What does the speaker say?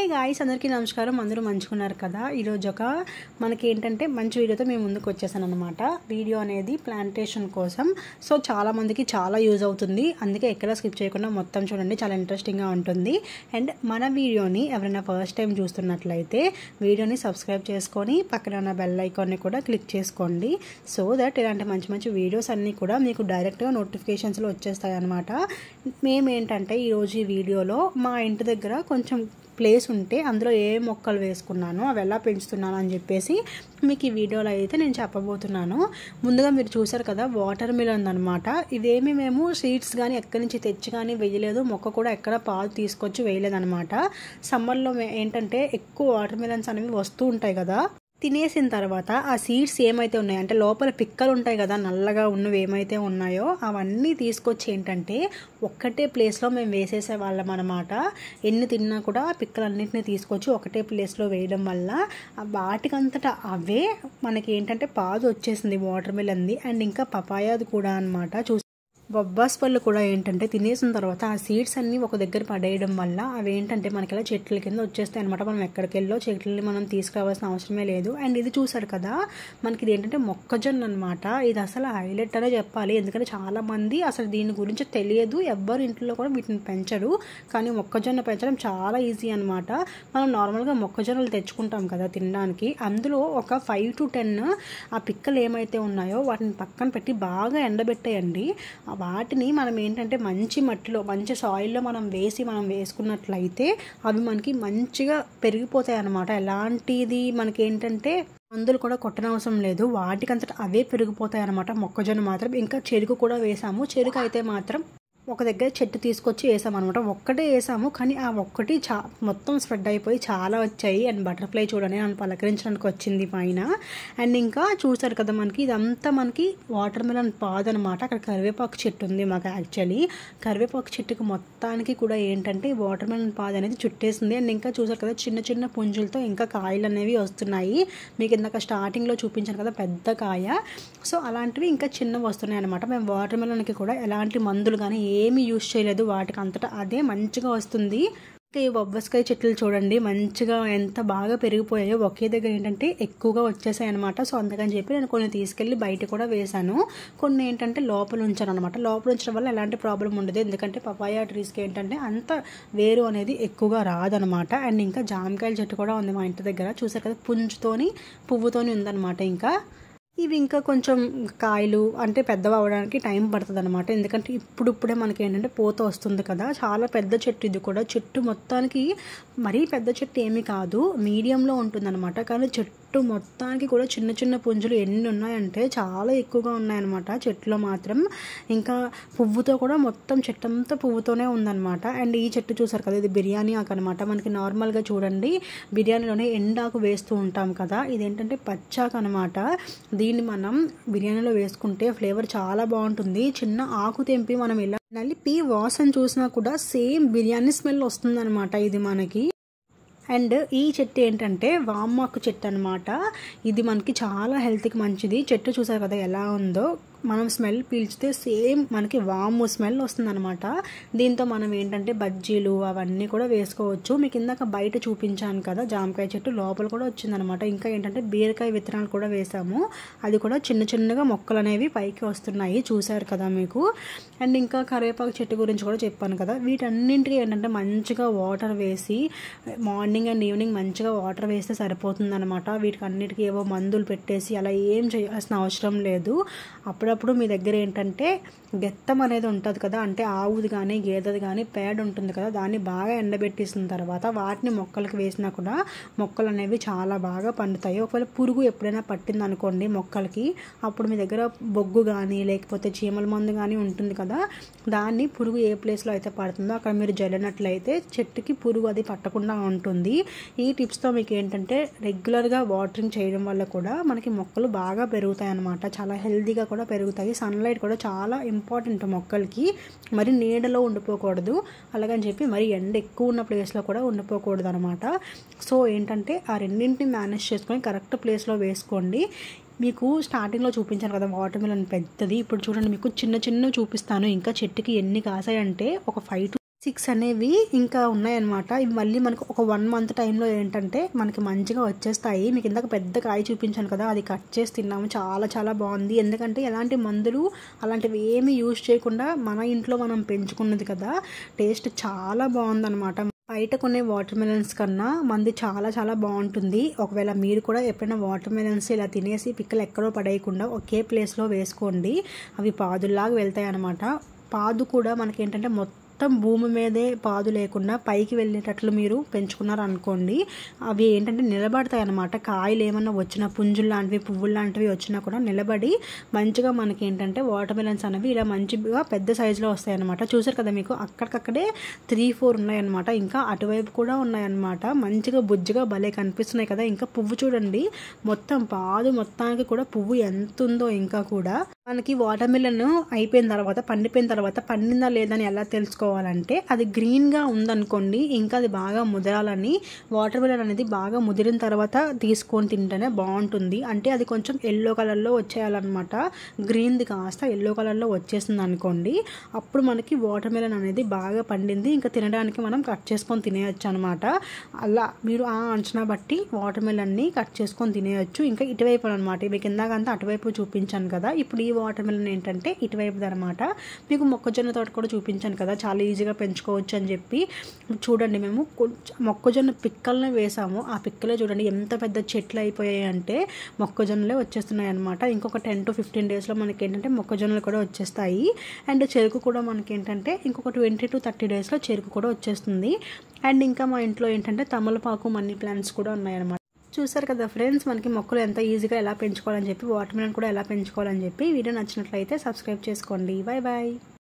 guys అందరికీ నమస్కారం అందరూ మంచుకున్నారు కదా ఈరోజు ఒక మనకి ఏంటంటే మంచి వీడియోతో మేము ముందుకు వచ్చేసాను అనమాట వీడియో అనేది ప్లాంటేషన్ కోసం సో చాలా మందికి చాలా యూజ్ అవుతుంది అందుకే ఎక్కడ స్కిప్ చేయకుండా మొత్తం చూడండి చాలా ఇంట్రెస్టింగ్గా ఉంటుంది అండ్ మన వీడియోని ఎవరైనా ఫస్ట్ టైం చూస్తున్నట్లయితే వీడియోని సబ్స్క్రైబ్ చేసుకొని పక్కన ఉన్న బెల్ ఐకాన్ని కూడా క్లిక్ చేసుకోండి సో దట్ ఇలాంటి మంచి మంచి వీడియోస్ అన్నీ కూడా మీకు డైరెక్ట్గా నోటిఫికేషన్స్లో వచ్చేస్తాయి అనమాట మేము ఏంటంటే ఈరోజు ఈ వీడియోలో మా ఇంటి దగ్గర కొంచెం ప్లేస్ ఉంటే అందులో ఏ మొక్కలు వేసుకున్నాను అవి ఎలా పెంచుతున్నాను అని చెప్పేసి మీకు ఈ వీడియోలో అయితే నేను చెప్పబోతున్నాను ముందుగా మీరు చూసారు కదా వాటర్ మిలన్ అనమాట ఇదేమి మేము సీడ్స్ కానీ ఎక్కడి నుంచి తెచ్చి కానీ వేయలేదు మొక్క కూడా ఎక్కడ పాలు తీసుకొచ్చి వేయలేదనమాట సమ్మర్లో ఏంటంటే ఎక్కువ వాటర్ మిలన్స్ అనేవి వస్తూ ఉంటాయి కదా తినేసిన తర్వాత ఆ సీడ్స్ ఏమైతే ఉన్నాయో అంటే లోపల పిక్కలు ఉంటాయి కదా నల్లగా ఉన్నవి ఏమైతే ఉన్నాయో అవన్నీ తీసుకొచ్చి ఏంటంటే ఒక్కటే ప్లేస్లో మేము వేసేసే వాళ్ళం అనమాట ఎన్ని తిన్నా కూడా ఆ పిక్కలన్నింటినీ తీసుకొచ్చి ఒకటే ప్లేస్లో వేయడం వల్ల వాటికంతటా అవే మనకి ఏంటంటే పాదు వచ్చేసింది వాటర్ మిలన్ది అండ్ ఇంకా పపాయాది కూడా అనమాట చూ బొబ్బాస్ పళ్ళు కూడా ఏంటంటే తినేసిన తర్వాత ఆ సీడ్స్ అన్నీ ఒక దగ్గర పడేయడం వల్ల అవి ఏంటంటే మనకి ఇలా చెట్ల కింద వచ్చేస్తాయి అనమాట మనం ఎక్కడికి వెళ్ళో చెట్లని మనం తీసుకురావాల్సిన అవసరమే లేదు అండ్ ఇది చూసారు కదా మనకి ఇది ఏంటంటే మొక్కజొన్న అనమాట ఇది అసలు హైలైట్ అనే చెప్పాలి ఎందుకంటే చాలా మంది అసలు దీని గురించి తెలియదు ఎవ్వరు ఇంట్లో కూడా వీటిని పెంచరు కానీ మొక్కజొన్న పెంచడం చాలా ఈజీ అనమాట మనం నార్మల్గా మొక్కజొన్నలు తెచ్చుకుంటాం కదా తినడానికి అందులో ఒక ఫైవ్ టు టెన్ ఆ పిక్కలు ఏమైతే ఉన్నాయో వాటిని పక్కన పెట్టి బాగా ఎండబెట్టేయండి వాటిని మనం ఏంటంటే మంచి మట్టిలో మంచి సాయిల్లో మనం వేసి మనం వేసుకున్నట్లయితే అవి మనకి మంచిగా పెరిగిపోతాయి అన్నమాట ఎలాంటిది మనకి ఏంటంటే మందులు కూడా కొట్టనవసరం లేదు వాటికంతటా అవే పెరిగిపోతాయి అనమాట మొక్కజొన్న మాత్రం ఇంకా చెరుకు కూడా వేసాము చెరుకు అయితే మాత్రం ఒక దగ్గర చెట్టు తీసుకొచ్చి వేసామన్నమాట ఒక్కటే వేసాము కానీ ఆ ఒక్కటి చా మొత్తం స్ప్రెడ్ అయిపోయి చాలా వచ్చాయి అండ్ బటర్ఫ్లై చూడండి నన్ను పలకరించడానికి వచ్చింది పైన అండ్ ఇంకా చూసారు కదా మనకి ఇదంతా మనకి వాటర్ మిలన్ పాదు అనమాట అక్కడ కరివేపాకు చెట్టు ఉంది మాకు యాక్చువల్లీ కరివేపాకు చెట్టుకు మొత్తానికి కూడా ఏంటంటే వాటర్ మిలన్ పాదు అనేది చుట్టేసింది అండ్ ఇంకా చూసారు కదా చిన్న చిన్న పుంజులతో ఇంకా కాయలు అనేవి వస్తున్నాయి మీకు ఇందాక స్టార్టింగ్లో చూపించాను కదా పెద్ద కాయ సో అలాంటివి ఇంకా చిన్నవి వస్తున్నాయి అనమాట మేము వాటర్ మిలన్కి కూడా ఎలాంటి మందులు కానీ ఏమీ యూజ్ చేయలేదు వాటికి అంతటా అదే మంచిగా వస్తుంది ఈ బొబ్బస్కాయ చెట్లు చూడండి మంచిగా ఎంత బాగా పెరిగిపోయాయో ఒకే దగ్గర ఏంటంటే ఎక్కువగా వచ్చేసాయి అనమాట సో అందుకని చెప్పి నేను కొన్ని తీసుకెళ్ళి బయట కూడా వేశాను కొన్ని ఏంటంటే లోపల ఉంచాను అనమాట లోపల ఉంచడం వల్ల ఎలాంటి ప్రాబ్లం ఉండదు ఎందుకంటే పపాయా ట్రీస్కి ఏంటంటే అంత వేరు అనేది ఎక్కువగా రాదనమాట అండ్ ఇంకా జామకాయల చెట్టు కూడా ఉంది మా ఇంటి దగ్గర చూసారు కదా పుంజుతోని పువ్వుతోని ఉందన్నమాట ఇంకా ఇవి ఇంకా కొంచెం కాయలు అంటే పెద్దవి అవ్వడానికి టైం పడుతుంది అనమాట ఎందుకంటే ఇప్పుడిప్పుడే మనకి ఏంటంటే పూత వస్తుంది కదా చాలా పెద్ద చెట్టు ఇది కూడా చెట్టు మొత్తానికి మరీ పెద్ద చెట్టు ఏమీ కాదు మీడియంలో ఉంటుందన్నమాట కానీ చెట్టు మొత్తానికి కూడా చిన్న చిన్న పుంజులు ఎన్ని ఉన్నాయంటే చాలా ఎక్కువగా ఉన్నాయన్నమాట చెట్టులో మాత్రం ఇంకా పువ్వుతో కూడా మొత్తం చెట్టు అంతా పువ్వుతోనే ఉందన్నమాట అండ్ ఈ చెట్టు చూసారు కదా ఇది బిర్యానీ ఆకు అనమాట మనకి నార్మల్గా చూడండి బిర్యానీలోనే ఎండాకు వేస్తూ ఉంటాం కదా ఇదేంటంటే పచ్చాకు అనమాట దీన్ని మనం బిర్యానీలో వేసుకుంటే ఫ్లేవర్ చాలా బాగుంటుంది చిన్న ఆకు తెంపి మనం ఇలా నలిపి వాసన చూసినా కూడా సేమ్ బిర్యానీ స్మెల్ వస్తుందన్నమాట ఇది మనకి అండ్ ఈ చెట్టు ఏంటంటే వామ్మాకు చెట్టు అనమాట ఇది మనకి చాలా హెల్త్కి మంచిది చెట్టు చూసారు కదా ఎలా ఉందో మనం స్మెల్ పీల్చితే సేమ్ మనకి వాము స్మెల్ వస్తుందన్నమాట దీంతో మనం ఏంటంటే బజ్జీలు అవన్నీ కూడా వేసుకోవచ్చు మీకు ఇందాక బయట చూపించాను కదా జామకాయ చెట్టు లోపల కూడా వచ్చిందనమాట ఇంకా ఏంటంటే బీరకాయ విత్తనాలు కూడా వేసాము అది కూడా చిన్న చిన్నగా మొక్కలు అనేవి పైకి వస్తున్నాయి చూసారు కదా మీకు అండ్ ఇంకా కరివేపాకు చెట్టు గురించి కూడా చెప్పాను కదా వీటన్నింటికి ఏంటంటే మంచిగా వాటర్ వేసి మార్నింగ్ అండ్ ఈవినింగ్ మంచిగా వాటర్ వేస్తే సరిపోతుందన్నమాట వీటికి అన్నిటికీ ఏవో మందులు పెట్టేసి అలా ఏం చేయాల్సిన అవసరం లేదు అప్పుడప్పుడు మీ దగ్గర ఏంటంటే గెత్తం అనేది ఉంటుంది కదా అంటే ఆవుది కానీ గేదెది కానీ పేడ ఉంటుంది కదా దాన్ని బాగా ఎండబెట్టేసిన తర్వాత వాటిని మొక్కలకి వేసినా కూడా మొక్కలు అనేవి చాలా బాగా పండుతాయి ఒకవేళ పురుగు ఎప్పుడైనా పట్టింది అనుకోండి మొక్కలకి అప్పుడు మీ దగ్గర బొగ్గు కానీ లేకపోతే చీమల మందు కానీ ఉంటుంది కదా దాన్ని పురుగు ఏ ప్లేస్లో అయితే పడుతుందో అక్కడ మీరు జల్లినట్లయితే చెట్టుకి పురుగు అది పట్టకుండా ఉంటుంది ఈ టిప్స్తో మీకు ఏంటంటే రెగ్యులర్గా వాటరింగ్ చేయడం వల్ల కూడా మనకి మొక్కలు బాగా పెరుగుతాయి అన్నమాట చాలా హెల్తీగా కూడా పెరుగుతాయి సన్లైట్ కూడా చాలా ఇంపార్టెంట్ మొక్కలకి మరి నీడలో ఉండిపోకూడదు అలాగని చెప్పి మరి ఎండ ఎక్కువ ఉన్న ప్లేస్లో కూడా ఉండిపోకూడదు అనమాట సో ఏంటంటే ఆ రెండింటిని మేనేజ్ చేసుకొని కరెక్ట్ ప్లేస్లో వేసుకోండి మీకు స్టార్టింగ్లో చూపించాను కదా వాటర్ మిలన్ పెద్దది ఇప్పుడు చూడండి మీకు చిన్న చిన్నవి చూపిస్తాను ఇంకా చెట్టుకి ఎన్ని కాసాయంటే ఒక ఫైవ్ టు సిక్స్ అనేవి ఇంకా ఉన్నాయన్నమాట ఇవి మళ్ళీ మనకు ఒక వన్ మంత్ టైంలో ఏంటంటే మనకి మంచిగా వచ్చేస్తాయి మీకు ఇందాక పెద్ద కాయ చూపించాను కదా అది కట్ చేసి తిన్నాము చాలా చాలా బాగుంది ఎందుకంటే ఎలాంటి మందులు అలాంటివి ఏమీ యూజ్ చేయకుండా మన ఇంట్లో మనం పెంచుకున్నది కదా టేస్ట్ చాలా బాగుందన్నమాట బయట కొనే వాటర్ మెలన్స్ కన్నా మంది చాలా చాలా బాగుంటుంది ఒకవేళ మీరు కూడా ఎప్పుడైనా వాటర్ మెలన్స్ ఇలా తినేసి పిక్కలు ఎక్కడో పడేయకుండా ఒకే ప్లేస్లో వేసుకోండి అవి పాదుల్లాగా వెళ్తాయి అనమాట పాదు కూడా మనకి ఏంటంటే మొత్తం భూమి మీదే పాదు లేకుండా పైకి వెళ్ళేటట్లు మీరు పెంచుకున్నారు అనుకోండి అవి ఏంటంటే నిలబడతాయి అనమాట కాయలు ఏమన్నా వచ్చినా పుంజులు లాంటివి పువ్వులు లాంటివి వచ్చినా కూడా నిలబడి మంచిగా మనకి ఏంటంటే వాటర్ మెలన్స్ అనేవి ఇలా మంచిగా పెద్ద సైజులో వస్తాయి అనమాట చూసారు కదా మీకు అక్కడికక్కడే త్రీ ఫోర్ ఉన్నాయన్నమాట ఇంకా అటువైపు కూడా ఉన్నాయన్నమాట మంచిగా బుజ్జిగా భలే కనిపిస్తున్నాయి కదా ఇంకా పువ్వు చూడండి మొత్తం పాదు మొత్తానికి కూడా పువ్వు ఎంత ఉందో ఇంకా కూడా మనకి వాటర్ మిలన్ అయిపోయిన తర్వాత పండిపోయిన తర్వాత పండిందా లేదని ఎలా తెలుసుకోవాలంటే అది గ్రీన్గా ఉందనుకోండి ఇంకా అది బాగా ముదరాలని వాటర్ మిలన్ అనేది బాగా ముదిరిన తర్వాత తీసుకొని తింటేనే బాగుంటుంది అంటే అది కొంచెం ఎల్లో కలర్లో వచ్చేయాలన్నమాట గ్రీన్ది కాస్త ఎల్లో కలర్లో వచ్చేసింది అనుకోండి అప్పుడు మనకి వాటర్ మిలన్ అనేది బాగా పండింది ఇంకా తినడానికి మనం కట్ చేసుకొని తినేయచ్చు అనమాట అలా మీరు ఆ అంచనా బట్టి వాటర్ మిలన్ని కట్ చేసుకొని తినేయచ్చు ఇంకా ఇటువైపు అనమాట ఇవి కిందాకంతా అటువైపు చూపించాను కదా ఇప్పుడు ఈ వాటర్ మిలన్ ఏంటంటే ఇటువైపు అనమాట మీకు మొక్కజొన్న తోట కూడా చూపించాను కదా చాలా ఈజీగా పెంచుకోవచ్చు అని చెప్పి చూడండి మేము కొంచెం మొక్కజొన్న పిక్కల్ని వేసాము ఆ పిక్కలే చూడండి ఎంత పెద్ద చెట్లు అయిపోయాయి అంటే మొక్కజొన్నలే వచ్చేస్తున్నాయి అనమాట ఇంకొక టెన్ టు ఫిఫ్టీన్ డేస్లో మనకి ఏంటంటే మొక్కజొన్నలు కూడా వచ్చేస్తాయి అండ్ చెరుకు కూడా మనకి ఏంటంటే ఇంకొక ట్వంటీ టు థర్టీ డేస్లో చెరుకు కూడా వచ్చేస్తుంది అండ్ ఇంకా మా ఇంట్లో ఏంటంటే తమలపాకు మనీ ప్లాంట్స్ కూడా ఉన్నాయన్నమాట చూసారు కదా ఫ్రెండ్స్ మనకి మొక్కలు ఎంత ఈజీగా ఎలా పెంచుకోవాలని చెప్పి వాటర్ మిలన్ కూడా ఎలా పెంచుకోవాలని చెప్పి వీడియో నచ్చినట్లయితే సబ్స్క్రైబ్ చేసుకోండి బాయ్ బాయ్